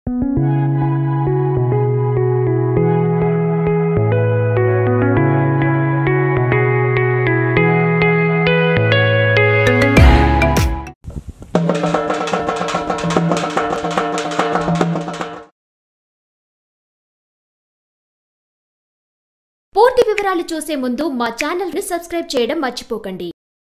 పూర్తి వివరాలు చూసే ముందు మా ఛానల్ ని సబ్స్క్రైబ్ చేయడం మర్చిపోకండి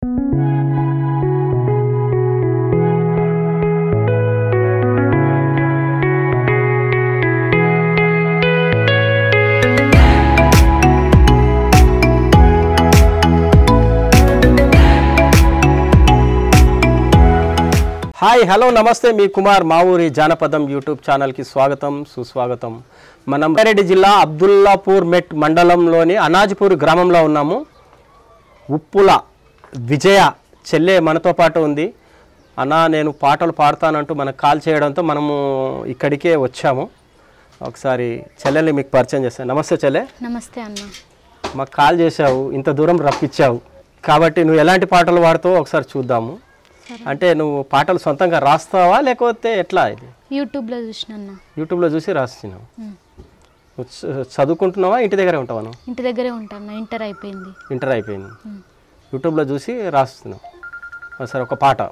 హాయ్ హలో నమస్తే మీ కుమార్ మా ఊరి జానపదం యూట్యూబ్ ఛానల్కి స్వాగతం సుస్వాగతం మనం రంగారెడ్డి జిల్లా అబ్దుల్లాపూర్ మెట్ మండలంలోని అనాజ్పూర్ గ్రామంలో ఉన్నాము ఉప్పుల విజయ చెల్లె మనతో పాటు ఉంది అన్న నేను పాటలు పాడతానంటూ మనకు కాల్ చేయడంతో మనము ఇక్కడికే వచ్చాము ఒకసారి చెల్లెల్ని మీకు పరిచయం చేస్తాను నమస్తే చెల్లె నమస్తే అన్న మాకు కాల్ చేసావు ఇంత దూరం రప్పించావు కాబట్టి నువ్వు ఎలాంటి పాటలు పాడుతావో ఒకసారి చూద్దాము అంటే నువ్వు పాటలు సొంతంగా రాస్తావా లేకపోతే ఎట్లా ఇది యూట్యూబ్లో చూసిన అన్న యూట్యూబ్లో చూసి రాస్తున్నావు నువ్వు చ- చదువుకుంటున్నావా ఇంటి దగ్గరే ఉంటావా నువ్వు ఇంటి దగ్గరే ఉంటాను ఇంటర్ అయిపోయింది ఇంటర్ అయిపోయింది యూట్యూబ్లో చూసి రాస్తున్నావు ఆ, సరే ఒక పాట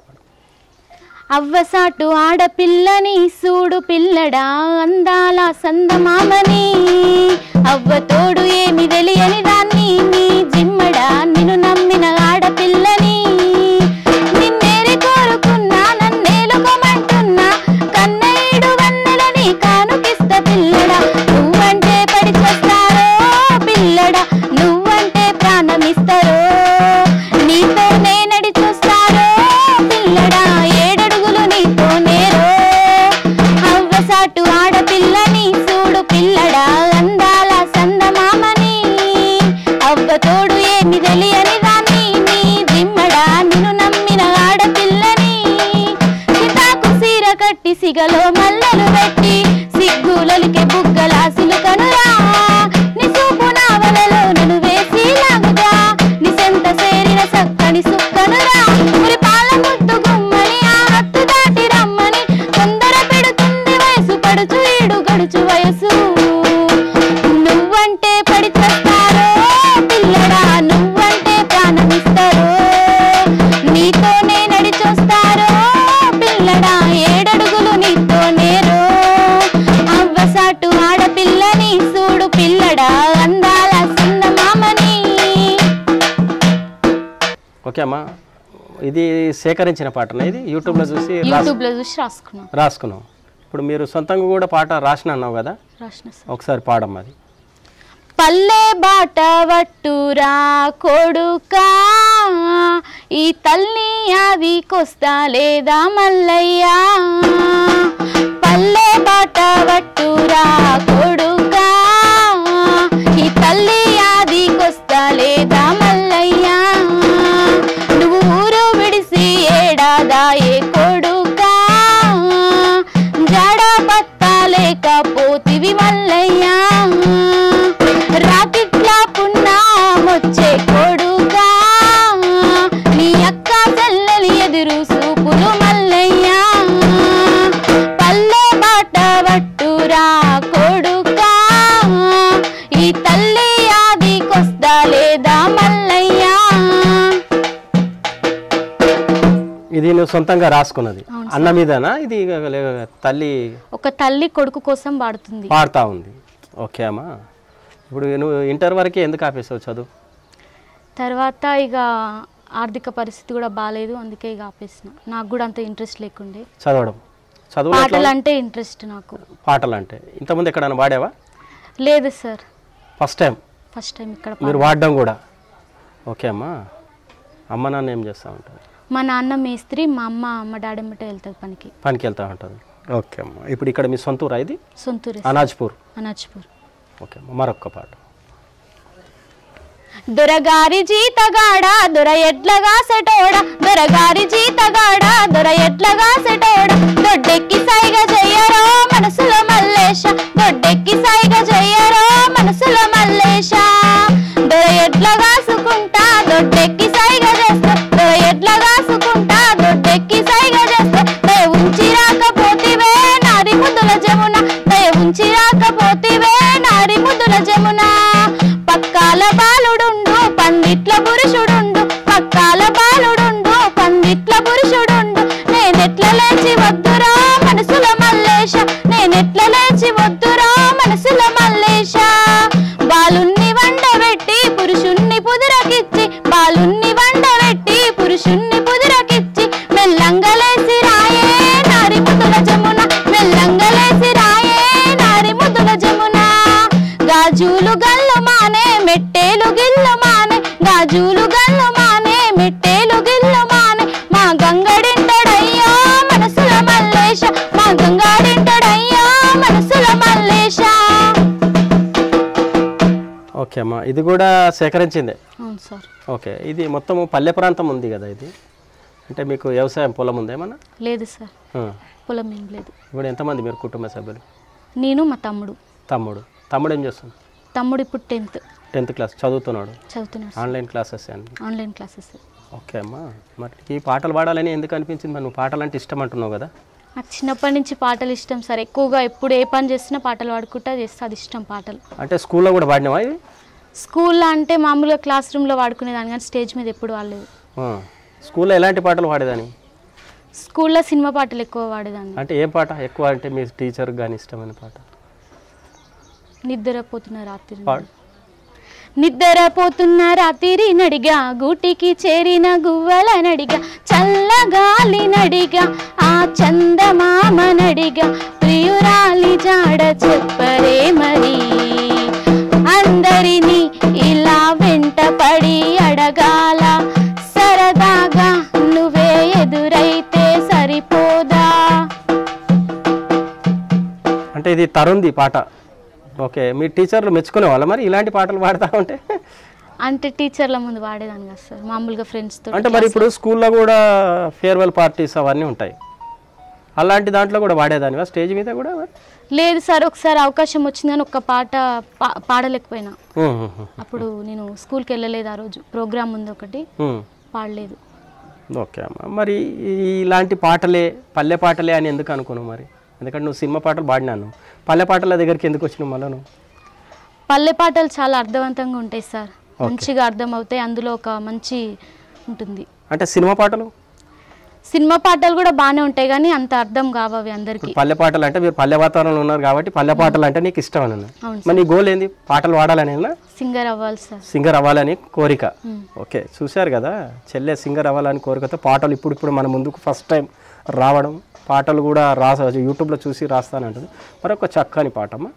అవ్వసాటు ఆడపిల్లని సూడు పిల్లడా అందాల సందమామని అవ్వ తోడు ఏమి తెలియని దాన్ని నీ జిమ్మడా నిన్ను నమ్మిన ఆడపిల్లని నిన్నేరి కోరుకున్నా నన్నేలుకోమంటున్నా కన్నయ్యుడు వన్నెలని కానుకిస్త పిల్లడా నువ్వంటే పడి చేస్తారో పిల్లడా నువ్వంటే ప్రాణమిస్తారో నీతోనే నడి చూస్తారో పిల్లడా ఏడడుగులు నీతోనేరో అవ్వసాటు ఆడపిల్లని చూడు పిల్లడా అందాల సందమామని అవ్వ తోడు ఏమి తెలియని దాన్ని నీ దిమ్మడా నిన్ను నమ్మిన ఆడపిల్లని సీతాకు సీర కట్టి సిగలో మల్లలు పెట్టి సిగ్గులలికే బుగ్గలాసిలు కనురా నీ చూపు నావలలో నన్ను వేసి లాగుగా నీ సెంత సేరిన సక్కని సుక్కనురా మురి పాల ముద్దు గుమ్మని ఆ హత్తు దాటి రమ్మని తొందర పెడుతుంది వయసు పడుచు ఈడు గడుచు వయసు నువ్వంటే పడి చేస్తారో పిల్లడా నువ్వంటే ప్రాణమిస్తారో నీతోనే నడి చూస్తారో పిల్లడా ఏడడుగులు నీతోనేరో అవ్వసాటు ఆడపిల్లని చూడు పిల్లడా అందాల మామని ఓకే అమ్మా ఇది సేకరించిన పాటనా ఇది యూట్యూబ్లో చూసి రాస్- యూట్యూబ్లో చూసి రాసుకున్నాం రాసుకున్నావు ఇప్పుడు మీరు సొంతంగా కూడా పాట రాసిన అన్నావు కదా రాసిన ఒకసారి పాడమ్మా అది పల్లె బాట వట్టురా కొడుకా ఈ తల్లి ఆదికొస్తా లేదా మల్లయ్యా పల్లె బాట వట్టురా కొడుకా ఈ తల్లి ఆదికొస్తా లేదా మల్లయ్యా నువ్వు ఊరు విడిసి ఏడాదాయే కొడుకా జడ పత్తా లేకపోతివి మల్లయ్యా రాకెట్లా పున్నా వచ్చే కొడుకా నీ అక్క చెల్లెలి ఎదురు సూపులు మల్లయ్యా పల్లె బాట వట్టురా కొడుకా ఈ తల్లి ఆదికొస్తా లేదా మల్లయ్యా ఇది నువ్వు సొంతంగా రాసుకున్నది అన్న మీదనా ఇది లే- తల్లి ఒక తల్లి కొడుకు కోసం పాడుతుంది పాడుతూ ఉంది ఓకే అమ్మా ఇప్పుడు నువ్వు ఇంటర్ వరకే ఎందుకు ఆపేసావు చదువు తర్వాత ఇక ఆర్థిక పరిస్థితి కూడా బాగాలేదు అందుకే ఇక ఆపేసిన నాకు కూడా అంత ఇంట్రెస్ట్ లేకుండే చదవడం చదువు పాటలు అంటే ఇంట్రెస్ట్ నాకు పాటలు అంటే ఇంతకుముందు ఎక్కడైనా పాడావా లేదు sir first time first time ఇక్కడ మీరు వాడడం కూడా ఓకే అమ్మా అమ్మ నాన్న ఏం చేస్తూ ఉంటారు మా నాన్న మేస్త్రి మా అమ్మ మా డాడీ అమ్మటే వెళ్తుంది పనికి పనికి వెళ్తూ ఉంటారు ఓకే అమ్మా ఇప్పుడు ఇక్కడ మీ సొంత ఊరా ఇది సొంతూరు అనాజ్పూర్ అనాజ్పూర్ ఓకే అమ్మా మరొక పాట దొరగారి జీతగాడ దొర ఎట్లగా సెటోడ దొరగారి జీతగాడ దొర ఎట్లగా సెటోడ దొడ్డెక్కి సైగ చెయ్యరో మనసులో మల్లేశ దొడ్డెక్కి సైగ చెయ్యరో మనసులో మల్లేశ దొర ఎట్లగా సుకుంటా దొడ్డెక్కి సైగ చేస్తా దొర ఎట్లగా సుకుంటా దొడ్డెక్కి సైగ చేస్తా దే ఉంచి రాకపోతివే నాది ముద్దుల జమున ఉంటాడయ్యా మనసుల మల్లేశా ఓకే అమ్మా ఇది కూడా సేకరించిందే అవును సార్ ఓకే ఇది మొత్తము పల్లె ప్రాంతం ఉంది కదా ఇది అంటే మీకు వ్యవసాయం పొలం ఉందా ఏమన్నా లేదు సార్ ఆ. పొలం ఏం లేదు ఇప్పుడు ఎంతమంది మీరు కుటుంబ సభ్యులు నేను మా తమ్ముడు తమ్ముడు తమ్ముడు ఏం చేస్తుంది తమ్ముడు ఇప్పుడు టెన్త్ టెన్త్ క్లాస్ చదువుతున్నాడు చదువుతున్నాడు సార్. ఆన్లైన్ క్లాసెస్ అండి ఆన్లైన్ క్లాసెస్ ఓకే అమ్మా మరి ఈ పాటలు పాడాలని ఎందుకు అనిపించింది మరి నువ్వు పాటలు అంటే ఇష్టం అంటున్నావు కదా నాకు చిన్నప్పటి నుంచి పాటలు ఇష్టం సార్ ఎక్కువగా ఎప్పుడు ఏ పని చేసినా పాటలు పాడుకుంటా చేస్తే అది ఇష్టం పాటలు అంటే స్కూల్లో కూడా పాడినావా ఇది స్కూల్లో అంటే మామూలుగా క్లాస్ రూమ్లో వాడుకునేదాన్ని కానీ స్టేజ్ మీద ఎప్పుడు వాడలేదు ఆ. స్కూల్లో ఎలాంటి పాటలు పాడేదాని స్కూల్లో సినిమా పాటలు ఎక్కువ వాడేదాన్ని అంటే ఏం పాట ఎక్కువ అంటే మీ టీచర్కి కానీ ఇష్టమైన పాట నిద్రపోతున్న రాత్రి పాడు నిద్రపోతున్న రాత్రి నడిగా గూటికి చేరిన గువ్వల నడిగా చల్లగాలి నడిగా ఆ చందమామ నడిగా ప్రియురాలి జాడ చెప్పరే మరి అందరినీ ఇలా వెంట పడి అడగాల సరదాగా నువ్వే ఎదురైతే సరిపోదా అంటే ఇది తరుణ్ది పాట ఓకే మీ టీచర్లు మెచ్చుకునే వాళ్ళ మరి ఇలాంటి పాటలు పాడుతూ ఉంటే అంటే టీచర్ల ముందు వాడేదాన్ని కదా సార్ మామూలుగా ఫ్రెండ్స్తో అంటే మరి ఇప్పుడు స్కూల్లో కూడా ఫేర్వెల్ పార్టీస్ అవన్నీ ఉంటాయి అలాంటి దాంట్లో కూడా వాడేదానివా స్టేజ్ మీద కూడా మరి? లేదు సార్ ఒకసారి అవకాశం వచ్చింది కానీ ఒక్క పాట పా- పాడలేకపోయినా ఉమ్, ఉమ్, ఉమ్, అప్పుడు నేను స్కూల్కి వెళ్ళలేదు ఆ రోజు ప్రోగ్రామ్ ఉంది ఒకటి ఉమ్. పాడలేదు ఓకే అమ్మ మరి ఈ- ఇలాంటి పాటలే పల్లె పాటలే అని ఎందుకు అనుకున్నావు మరి ఎందుకంటే నువ్వు సినిమా పాటలు పాడినాను పల్లె పాటల దగ్గరికి ఎందుకు వచ్చినావు మళ్ళీ నువ్వు పల్లె పాటలు చాలా అర్థవంతంగా ఉంటాయి సార్ మంచిగా అర్థం అవుతాయి అందులో ఒక మంచి ఉంటుంది అంటే సినిమా పాటలు సినిమా పాటలు కూడా బాగానే ఉంటాయి కానీ అంత అర్థం కావు అవి అందరికీ పల్లె పాటలు అంటే మీరు పల్లె వాతావరణంలో ఉన్నారు కాబట్టి పల్లె పాటలు అంటే నీకు ఇష్టం అని అవును మరి నీ గోల్ ఏంది పాటలు పాడాలనేనా సింగర్ అవ్వాలి సార్ సింగర్ అవ్వాలని కోరిక ఓకే చూశారు కదా చెల్లె సింగర్ అవ్వాలని కోరికతో పాటలు ఇప్పుడు ఇప్పుడు మన ముందుకు ఫస్ట్ టైం రావడం పాటలు కూడా రాస యూట్యూబ్లో చూసి రాస్తానంటుంది మరి ఒక చక్కని పాటమ్మా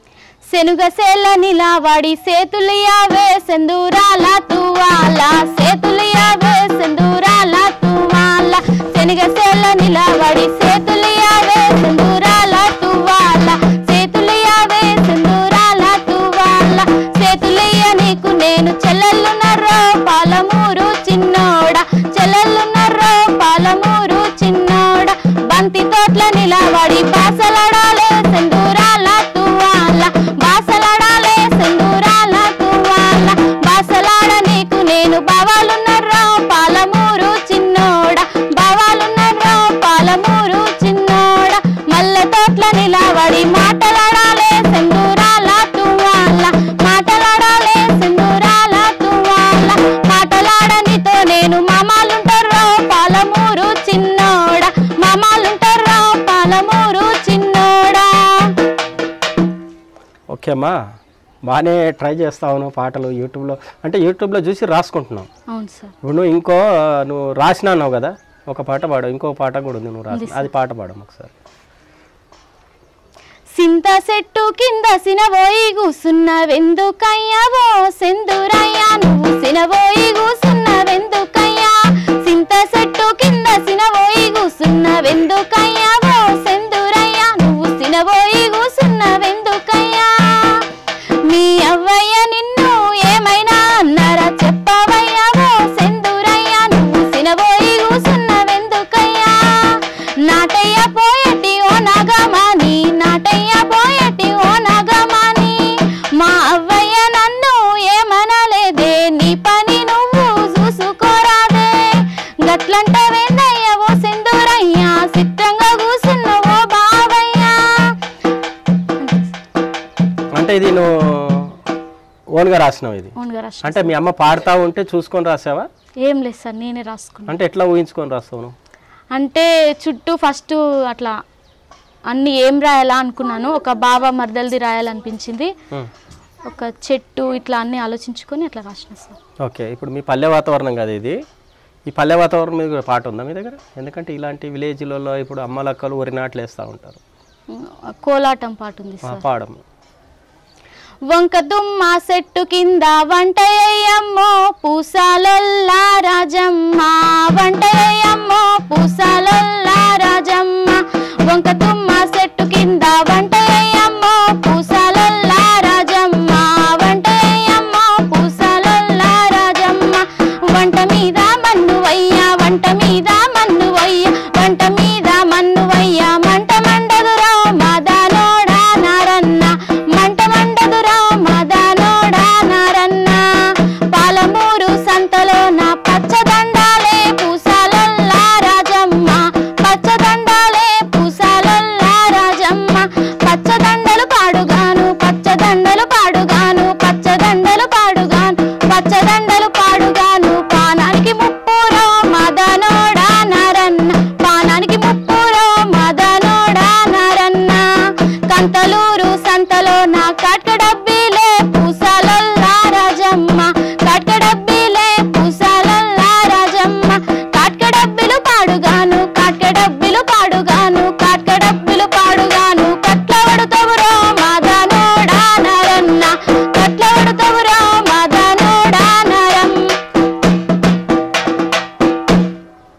శనుగ సేల నిలవాడి సేతులియావే సెందూరాల తువాల సేతులియావే సెందూరాల తువాల శనుగ సేల నిలవాడి సేతులియావే సెందూరాల తువాల సేతులియావే సెందూరాల తువాల సేతులియ నీకు నేను చెల్లెల్లున్నరో పాలమూరు చిన్నోడ చెల్లెల్లున్నరో పాలమూరు చిన్నోడ బంతి తోట్ల నిలబడి బాసలాడాలే సెందూరాల తువాల బాసలాడాలే సెందూరాల తువాల బాసలాడ నీకు నేను బావాలున్నర్రో పాలమూరు చిన్నోడ బావాలున్నర్రో పాలమూరు చిన్నోడ మల్లె తోట్ల నిలబడి మాటలాడాలే సెందూరాల తువాల మాటలాడాలే సెందూరాల తువాల మాటలాడనితో నేను మామాలుంటారో పాలమూరు చిన్నోడ మామాలుంటారో పాలమూరు చిన్నోడా ఓకే అమ్మా బాగానే ట్రై చేస్తావు పాటలు యూట్యూబ్లో అంటే యూట్యూబ్లో చూసి రాసుకుంటున్నావు అవును సార్ ఇప్పుడు నువ్వు ఇంకో నువ్వు రాసినా అన్నావు కదా ఒక పాట పాడు ఇంకో పాట కూడా ఉంది నువ్వు రాసి అది పాట పాడము ఒకసారి సింత చెట్టు కింద సినబోయి కూసున్నవెందుకయ్యావో సెందురయ్యా నువ్వు సినబోయి కూసున్నవెందుకయ్యా సింత చెట్టు కింద సినబోయి కూసున్నవెందుకయ్యావో సెందురయ్యా నువ్వు సినబోయి కూసున్నవెందుకయ్యా మీ అవ్వయ్య నిన్ను ఏమైనా అన్నారా చెప్పవయ్యావో సెందురయ్యా నువ్వు సినబోయి కూసున్నవెందుకయ్యా నాటయ్య పోయటి ఓ నాగమాని నాటయ్య పోయటి ఓ నాగమాని మా అవ్వయ్య నన్ను ఏమనలేదే నీ పని నువ్వు చూసుకోరాదే గట్లంటే వెందయ్య ఓ సింధూరయ్య సిద్ధంగా కూసున్నవో బావయ్యా అంటే ఇది నువ్వు ఓన్గా రాసినావు ఇది అవునుగా రాష్ట్ర అంటే మీ అమ్మ పాడుతూ ఉంటే చూసుకొని రాసావా ఏం లేదు సార్ నేనే రాసుకున్నాను అంటే ఎట్లా ఊహించుకొని రాస్తావు నువ్వు అంటే చుట్టూ ఫస్ట్ అట్లా అన్ని ఏం రాయాలా అనుకున్నాను ఒక బావ మర్దల్ది రాయాలనిపించింది ఉమ్. ఒక చెట్టు ఇట్లా అన్ని ఆలోచించుకొని అట్లా రాసిన సార్ ఓకే ఇప్పుడు మీ పల్లె వాతావరణం కదా ఇది ఈ పల్లె వాతావరణం మీద కూడా పాట ఉందా మీ దగ్గర ఎందుకంటే ఇలాంటి విలేజ్లలో ఇప్పుడు అమ్మలక్కలు వరి నాట్లు వేస్తూ ఉంటారు కోలాటం పాట ఉంది ఆ సార్ పాడము వంక దుమ్మ చెట్టు కింద వంట అయ్యమ్మో పూసాలొల్లా రాజమ్మ వంట అయ్యమ్మో పూసాలొల్లా రాజమ్మ వంక దుమ్మ చెట్టు కింద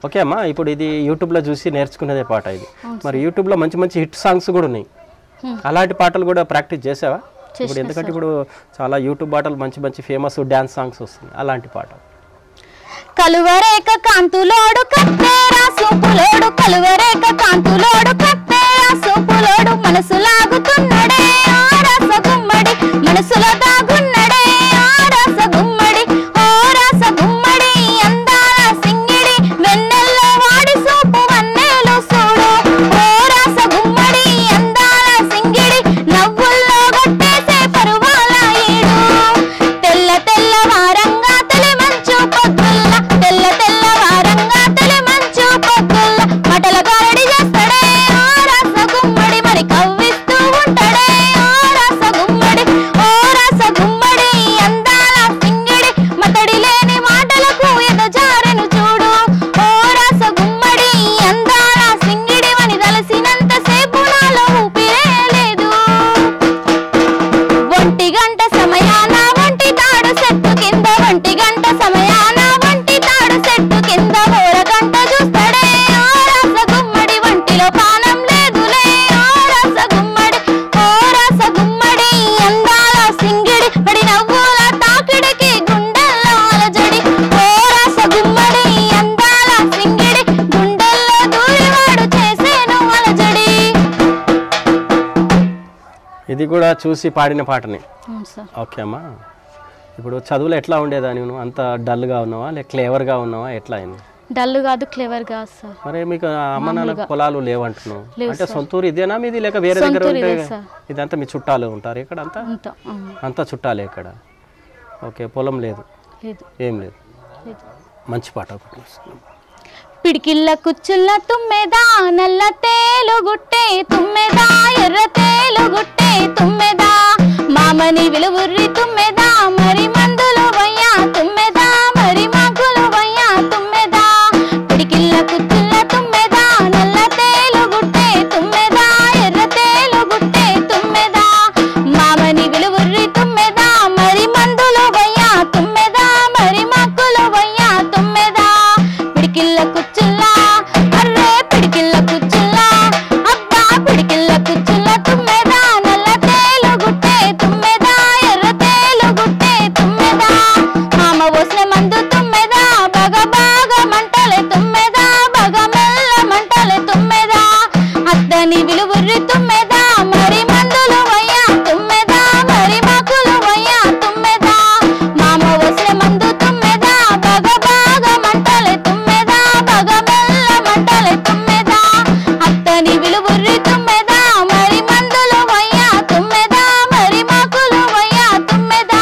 ఓకే అమ్మా ఇప్పుడు ఇది యూట్యూబ్లో చూసి నేర్చుకునేదే పాట ఇది మరి యూట్యూబ్లో మంచి మంచి హిట్ సాంగ్స్ కూడా ఉన్నాయి Hmm. అలాంటి పాటలు కూడా ప్రాక్టీస్ చేసావా ఇప్పుడు ఎందుకంటే ఇప్పుడు చాలా యూట్యూబ్ పాటలు మంచి మంచి ఫేమస్ డ్యాన్స్ సాంగ్స్ వస్తుంది అలాంటి పాట కలువరేక కాంతులోడు కత్తేరా సూపులోడు కలువరేక కాంతులోడు కత్తేరా సూపులోడు మనసు లాగుతున్నడే ఆ రస గుమ్మడి మనసులో దాగున్నడే ఆ రస గుమ్మడి ఓ రస గుమ్మడి అందాల సింగిడి వెన్నెల్లో వాడి సూపు వన్నెలు చూడు ఓ రస గుమ్మడి అందాల సింగిడి నవ్వుల్లో గొట్టేసే పరువాల ఈడు తెల్ల తెల్ల వారంగా తొలి మంచు పొద్దుల్ల తెల్ల తెల్ల వారంగా తొలి మంచు పొద్దుల్ల మటల గారడి చేస్తాడే ఆ రస గుమ్మడి మరి కవ్విస్తూ ఉంటాడే ఆ రస గుమ్మడి ఓ రస గుమ్మడి అందాల సింగిడి మతడి లేని మాటలకు ఎదజారెను చూడు ఓ రస గుమ్మడి అందాల సింగిడి వని తలసినంత సేపు నాలో ఊపిరే లేదు ఒంటి గంట సమయాన ఒంటి తాడు చెట్టు కింద ఒంటి గంట సమయాన ఒంటి తాడు చెట్టు కింద ఓర గంట చూస్తాడే ఓ రస గుమ్మడి ఒంటిలో పానం లేదులే ఓ రస గుమ్మడి ఓ రస గుమ్మడి అందాల సింగిడి పడి నవ్వుల తాకిడికి గుండెల్లో అలజడి ఓ రస గుమ్మడి అందాల సింగిడి గుండెల్లో దూరివాడు చేసేను అలజడి ఇది కూడా చూసి పాడిన పాటని అవును సార్ ఓకే అమ్మా ఇప్పుడు చదువులో ఎట్లా ఉండేదా నువ్వు అంత డల్గా ఉన్నావా లేక క్లేవర్గా ఉన్నావా ఎట్లా అయింది డల్ కాదు క్లెవర్ కాదు సార్ మరి మీకు అమ్మ నాన్న పొలాలు లేవంటున్నావు లేవు అంటే సొంతూరు ఇదేనా మీది లేక వేరే దగ్గర సొంతూరు ఉంటే ఇదే సార్. ఇదంతా మీ చుట్టాలు ఉంటారు ఇక్కడ అంతా అంత అవును. అంతా చుట్టాలే ఇక్కడ ఓకే పొలం లేదు లేదు ఏం లేదు లేదు మంచి పాట ఒకటి వస్తుంది. పిడికిళ్ళ కుచ్చుల్ల తుమ్మెదా నల్ల తేలు గుట్టే తుమ్మెదా ఎర్ర తేలు గుట్టే తుమ్మెదా మామని విలువుర్రి తుమ్మెదా మరి మందులు వయ్యా తుమ్మెదా మరి మాకులు వయ్యా తుమ్మెదా పిడికిళ్ళ కుచ్చుల్ల తుమ్మెదా నల్ల తేలు గుట్టే తుమ్మెదా ఎర్ర తేలు గుట్టే తుమ్మెదా మామని విలువుర్రి తుమ్మెదా మరి మందులు వయ్యా తుమ్మెదా మరి మాకులు వయ్యా తుమ్మెదా పిడికిళ్ళ కుచ్చుల్లా అర్రే పిడికిళ్ళ కుచ్చుల్లా అబ్బా పిడికిళ్ళ కుచ్చుల్లా తుమ్మెదా నల్ల తేలు గుట్టే తుమ్మెదా ఎర్ర తేలు గుట్టే తుమ్మెదా మామ పోసిన మందు తుమ్మెదా బగ బాగ మంటలే తుమ్మెదా బగ మెల్ల మంటలే తుమ్మెదా అద్దని విలువుర్రి తుమ్మెదా మరి మందులు వయ్యా తుమ్మెదా మరి మాకులు వయ్యా తుమ్మెదా మామ వసే మందు తుమ్మెదా బగ బాగ మంటలే తుమ్మెదా బగ మెల్ల మంటలే తుమ్మెదా అత్తని విలువుర్రి తుమ్మెదా మరి మందులు వయ్యా తుమ్మెదా మరి మాకులు వయ్యా తుమ్మెదా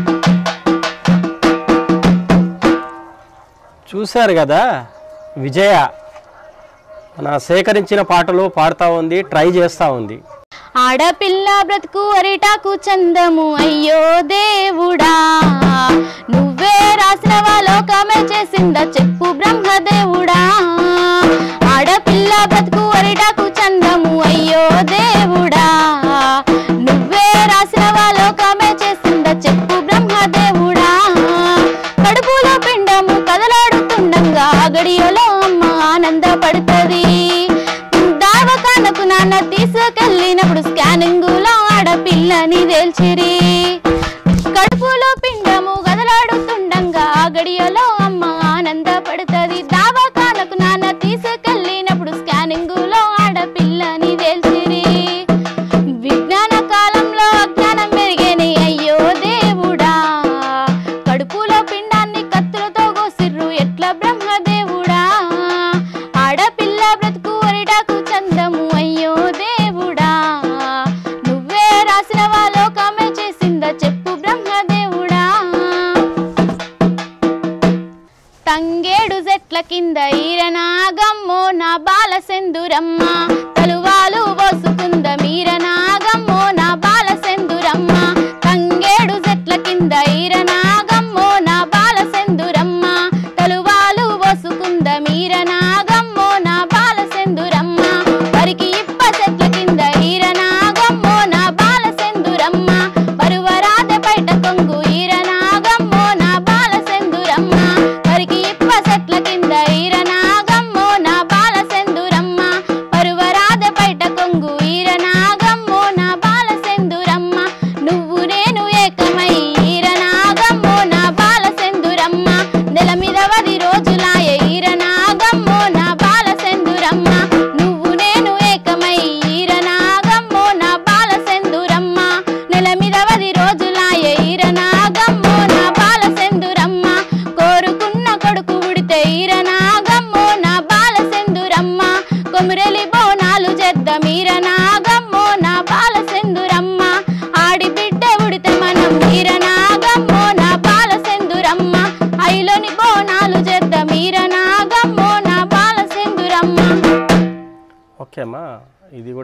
చూశారు కదా విజయ మన సేకరించిన పాటలు పాడుతూ ఉంది ట్రై చేస్తూ ఉంది ఆడపిల్ల బ్రతుకు అరిటాకు చందము అయ్యో దేవుడా నువ్వే రాసిన లోకమే చేసిందా చెప్పు బ్రహ్మదేవుడా ఆడపిల్ల బ్రతుకు అరిటాకు చందము అయ్యో దేవుడా నువ్వే రాసిన లోకమే చేసిందా చెప్పు బ్రహ్మదేవుడా కడుపులో పిండము కదలాడుతుండగా గడియలో అమ్మ ఆనందపడుతుంది దావకానకు నాన్న తీసుకెళ్ళినప్పుడు స్కానింగ్ లో ఆడపిల్లని తేల్చిరి కడుపులో పిండము గదలాడుతుండగా గడియలో అమ్మ ఆనందపడుతుంది దావకానకు నాన్న తీసుకెళ్ళినప్పుడు స్కానింగ్ లో ఆడపిల్లని తేల్చిరి విజ్ఞాన కాలంలో అజ్ఞానం పెరిగేని అయ్యో దేవుడా కడుపులో పిండాన్ని కత్తులతో కోసిర్రు ఎట్లా బ్రహ్మదేవుడా ఆడపిల్ల బ్రతుకు అరిటాకు చందము అయ్యో దేవుడా నువ్వే రాసిన లోకమే చేసి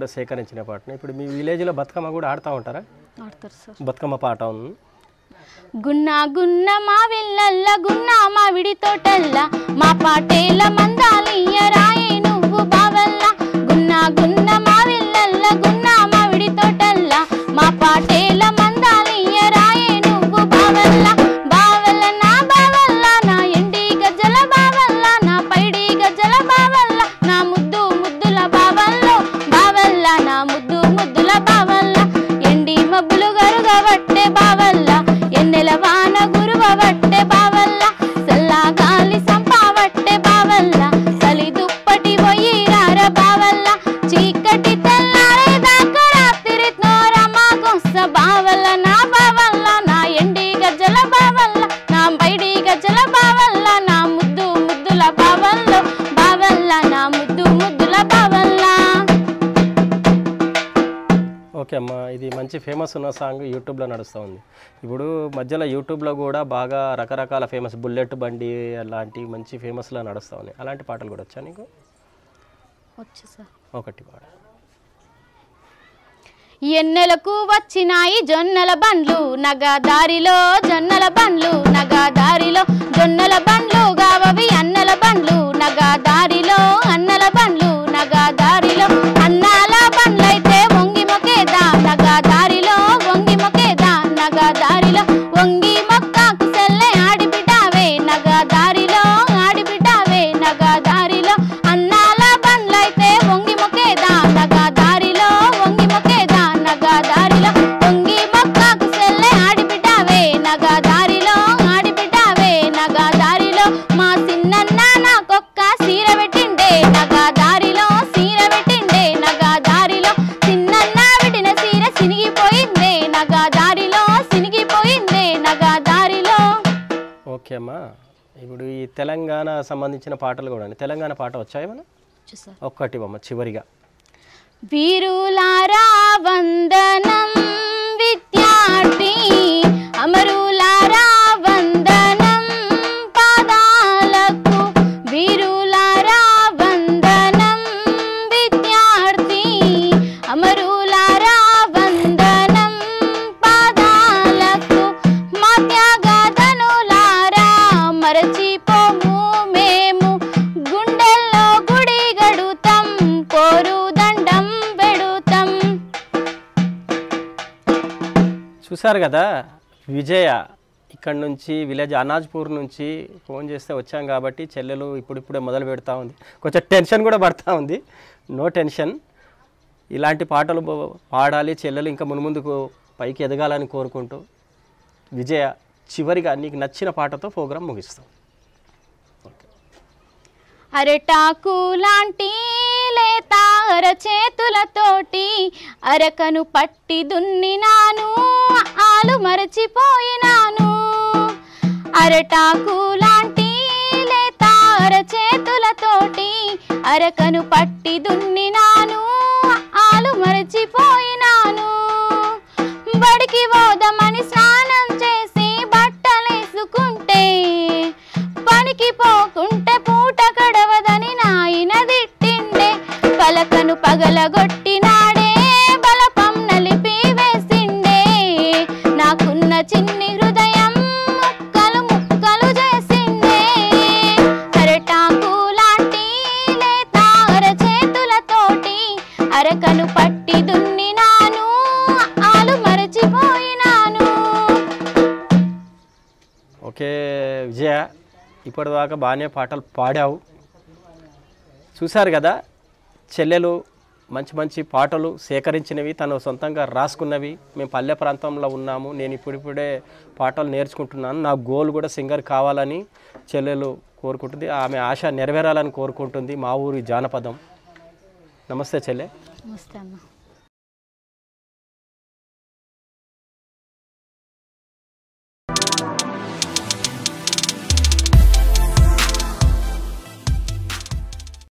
కూడా సేకరించిన పాటనే ఇప్పుడు మీ విలేజ్లో బతుకమ్మ కూడా ఆడుతూ ఉంటారా ఆడతారు సార్ బతుకమ్మ పాట ఉంది గున్న గున్న మా విల్లల్ల గున్న మా విడి తోటల్ల మా పాటేల మందాలియ రాయే నువ్వు బావల్ల గున్న గున్న మా విల్లల్ల గున్న మా విడి తోటల్ల మా పాటేల మందాలియ రాయే నువ్వు బావల్ల బావల్ల నా బావల్ల నా ఎండి గజ్జల బావల్ల నా పైడి గజ్జల బావల్ల నా ముద్దు ముద్దుల బావల్లో బావల్ల నా ముద్దు ముద్దుల బావల్ల ఎండి మబ్బులు గరుగబట్టే బావల్ల ఎన్నెల వాన గురువబట్టే బావల్ల సల్లా గాలి సంపావట్టే బావల్ల చలి దుప్పటి పోయి రార బావల్ల చీకటి తెల్లారే దాకా రాత్రి నోరమా కొస్స బావల్ల నా బావల్ల నా ఎండి గజ్జల బావల్ల నా బైడి గజ్జల బావల్ల నా ముద్దు ముద్దుల బావల్లో బావల్ల నా ముద్దు ముద్దుల బావల్ల ఓకే అమ్మా ఇది మంచి ఫేమస్ ఉన్న సాంగ్ యూట్యూబ్లో నడుస్తూ ఉంది ఇప్పుడు మధ్యలో యూట్యూబ్లో కూడా బాగా రకరకాల ఫేమస్ బుల్లెట్ బండి అలాంటి మంచి ఫేమస్లో నడుస్తూ ఉన్నాయి అలాంటి పాటలు కూడా వచ్చా నీకు వచ్చు సార్ ఒకటి పాట ఎన్నెలకు వచ్చినాయి జొన్నల బండ్లు నగ దారిలో జొన్నల బండ్లు నగ దారిలో జొన్నల బండ్లు గావవి అన్నల బండ్లు నగ దారిలో అన్నల బండ్లు నగ దారిలో అన్నాల బండ్లైతే వంగి మొకేదా నగ దారిలో వంగి మొకేదా నగ దారిలో వంగి మొక్కకు సెల్లె ఆడిబిడ్డావే నగ దారిలో ఆడిబిడ్డావే నగ దారిలో అన్నాల బండ్లైతే వంగి మొకేదా నగ దారిలో వంగి మొకేదా నగ దారిలో వంగి మొక్కకు సెల్లె ఆడిబిడ్డావే నగ దారిలో ఆడిబిడ్డావే నగ దారిలో మా సిన్నన్న నాకొక్క సీర పెట్టిండే నగ దారిలో సీర పెట్టిండే నగ దారిలో సిన్నన్న విడిన సీర సినిగిపోయిందే నగ దారిలో సినిగిపోయిందే నగ దారిలో ఓకే అమ్మా ఇప్పుడు ఈ తెలంగాణ సంబంధించిన పాటలు కూడా ఉన్నాయి తెలంగాణ పాట వచ్చాయి మన ఒక్కటి అమ్మ చివరిగా వీరులారా వందనం విద్యార్థి అమరులారా వందనం పాదాలకు వీరులారా వందనం విద్యార్థి అమరులారా వందనం పాదాలకు మా త్యాగదనులారా మరచిపోము మేము గుండెల్లో గుడి గడుతాం కోరు దండం పెడుతాం చూసారు కదా విజయ ఇక్కడ నుంచి విలేజ్ అనాజ్పూర్ నుంచి ఫోన్ చేస్తే వచ్చాం కాబట్టి చెల్లెలు ఇప్పుడిప్పుడే మొదలు పెడతా ఉంది కొంచెం టెన్షన్ కూడా పడతా ఉంది నో టెన్షన్ ఇలాంటి పాటలు బ- పాడాలి చెల్లెలు ఇంకా మున్ముందుకు పైకి ఎదగాలని కోరుకుంటూ విజయ చివరిగా నీకు నచ్చిన పాటతో ప్రోగ్రాం ముగిస్తాం అరటాకు లాంటి లేత అర చేతులతోటి అరకను పట్టి దున్నినాను ఆలు మరచిపోయినాను అరటాకు లాంటి లేత అర చేతులతోటి అరకను పట్టి దున్నినాను ఆలు మరచిపోయినాను బడికి పోదామని స్నానం చేసి బట్టలేసుకుంటే పనికి పోకుంటే పూట గడవదని నాయన తిట్టిండే పలకను పగలగొట్టినాడే బలపం నలిపి వేసిండే నాకున్న చిన్ని హృదయం ముక్కలు ముక్కలు చేసిండే అరటాకు లాంటి లేత అర చేతులతోటి అరకను పట్టి దున్నినాను ఆలు మరచిపోయినాను ఓకే విజయ ఇప్పటిదాకా బాగానే పాటలు పాడావు చూశారు కదా చెల్లెలు మంచి మంచి పాటలు సేకరించినవి తను సొంతంగా రాసుకున్నవి మేము పల్లె ప్రాంతంలో ఉన్నాము నేను ఇప్పుడిప్పుడే పాటలు నేర్చుకుంటున్నాను నా గోల్ కూడా సింగర్ కావాలని చెల్లెలు కోరుకుంటుంది ఆమె ఆశ నెరవేరాలని కోరుకుంటుంది మా ఊరి జానపదం నమస్తే చెల్లె నమస్తే అన్న